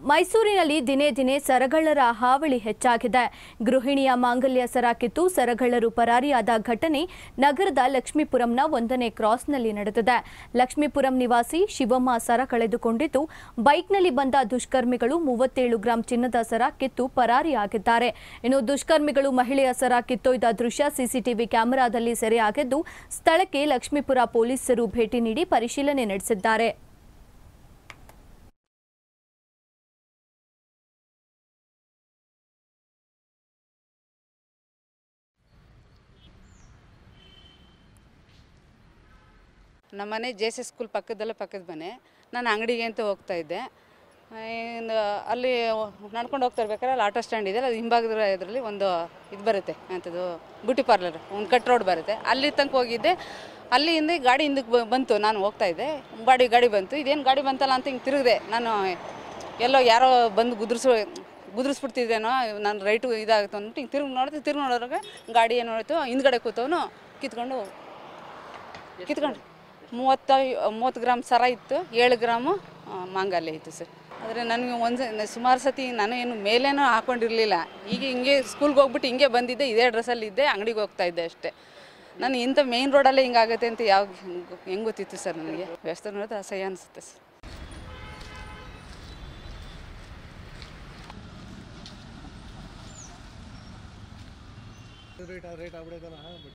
ಮೈಸೂರಿನಲ್ಲಿ ದಿನೇ ದಿನೇ ಸರಗಳ್ಳರ ಹಾವಳಿ ಹೆಚ್ಚಾಗಿದೆ ಗೃಹಿಣಿಯ ಮಾಂಗಲ್ಯ ಸರ ಕಿತ್ತು ಸರಗಳ್ಳರು ಪರಾರಿಯಾದ ಘಟನೆ ನಗರದ ಲಕ್ಷ್ಮೀಪುರಂನ ಒಂದನೇ ಕ್ರಾಸ್ನಲ್ಲಿ ನಡೆದಿದೆ ಲಕ್ಷ್ಮೀಪುರಂ ನಿವಾಸಿ ಶಿವಮ್ಮ ಸರ ಕಳೆದುಕೊಂಡಿದ್ದು ಬೈಕ್ನಲ್ಲಿ ಬಂದ ದುಷ್ಕರ್ಮಿಗಳು ಮೂವತ್ತೇಳು ಗ್ರಾಂ ಚಿನ್ನದ ಸರ ಕಿತ್ತು ಪರಾರಿಯಾಗಿದ್ದಾರೆ ಇನ್ನು ದುಷ್ಕರ್ಮಿಗಳು ಮಹಿಳೆಯ ಸರ ಕಿತ್ತೊಯ್ದ ದೃಶ್ಯ ಸಿಸಿಟಿವಿ ಕ್ಯಾಮೆರಾದಲ್ಲಿ ಸೆರೆಯಾಗಿದ್ದು ಸ್ಥಳಕ್ಕೆ ಲಕ್ಷ್ಮೀಪುರ ಪೊಲೀಸರು ಭೇಟಿ ನೀಡಿ ಪರಿಶೀಲನೆ ನಡೆಸಿದ್ದಾರೆ ನಮ್ಮ ಮನೆ ಜೆ ಸಿ ಸ್ಕೂಲ್ ಪಕ್ಕದಲ್ಲೇ ಪಕ್ಕದ ಮನೆ ನಾನು ಅಂಗಡಿಗೆ ಅಂತ ಹೋಗ್ತಾ ಇದ್ದೆ ಆ, ಇನ್ನು ಅಲ್ಲಿ ನಡ್ಕೊಂಡು ಹೋಗ್ತಾ ಇರ್ಬೇಕಾದ್ರೆ ಅಲ್ಲಿ ಆಟೋ ಸ್ಟ್ಯಾಂಡ್ ಇದೆ ಅದು ಹಿಂಭಾಗದ ಇದರಲ್ಲಿ ಒಂದು ಇದು ಬರುತ್ತೆ ಅಂಥದ್ದು ಬ್ಯೂಟಿ ಪಾರ್ಲರ್ ಒಂದು ಕಟ್ ರೋಡ್ ಬರುತ್ತೆ ಅಲ್ಲಿ ತನಕ ಹೋಗಿದ್ದೆ ಅಲ್ಲಿ ಹಿಂದೆ ಗಾಡಿ ಹಿಂದಕ್ಕೆ ಬ- ಬಂತು ನಾನು ಹೋಗ್ತಾ ಇದ್ದೆ ಗಾಡಿ ಗಾಡಿ ಬಂತು ಇದೇನು ಗಾಡಿ ಬಂತಲ್ಲ ಅಂತ ಹಿಂಗೆ ತಿರುಗಿದೆ ನಾನು ಎಲ್ಲೋ ಯಾರೋ ಬಂದು ಗುದ್ರಿಸು ಗುದ್ರಿಸ್ಬಿಡ್ತಿದ್ದೇನೋ ನಾನು ರೈಟು ಇದಾಗುತ್ತೆ ಅಂದ್ಬಿಟ್ಟು ಹಿಂಗೆ ತಿರುಗಿ ನೋಡಿದೆ ತಿರುಗಿ ನೋಡೋದಾಗ ಗಾಡಿ ಏನು ಹೋಯ್ತು ಹಿಂದ್ಗಡೆ ಕೂತವನು ಕಿತ್ಕೊಂಡು ಕಿತ್ಕೊಂಡು ಮೂವತ್ತ ಮೂವತ್ತು ಗ್ರಾಮ್ ಸರ ಇತ್ತು ಏಳು ಗ್ರಾಮು ಆ, ಮಾಂಗಲ್ಯ ಇತ್ತು ಸರ್ ಆದರೆ ನನಗೆ ಒಂದು ಸುಮಾರು ಸತಿ ನಾನು ಏನು ಮೇಲೇನೂ ಹಾಕೊಂಡಿರಲಿಲ್ಲ ಈಗ ಹಿಂಗೆ ಸ್ಕೂಲ್ಗೆ ಹೋಗ್ಬಿಟ್ಟು ಹಿಂಗೆ ಬಂದಿದ್ದೆ ಇದೇ ಡ್ರೆಸ್ಸಲ್ಲಿ ಇದ್ದೆ ಅಂಗಡಿಗೆ ಹೋಗ್ತಾ ಇದ್ದೆ ಅಷ್ಟೇ ನಾನು ಇಂಥ ಮೇಯ್ನ್ ರೋಡಲ್ಲೇ ಹಿಂಗಾಗುತ್ತೆ ಅಂತ ಯಾವ ಹೆಂಗೆ ಗೊತ್ತಿತ್ತು ಸರ್ ನನಗೆ ವ್ಯವಸ್ಥೆ ನೋಡಿದ್ರೆ ಅಸಹ್ಯ ಅನಿಸುತ್ತೆ ಸರ್ ರೇಟ್ ರೇಟ್ ಆಗ್ಬಿಡೈತಲ್ಲ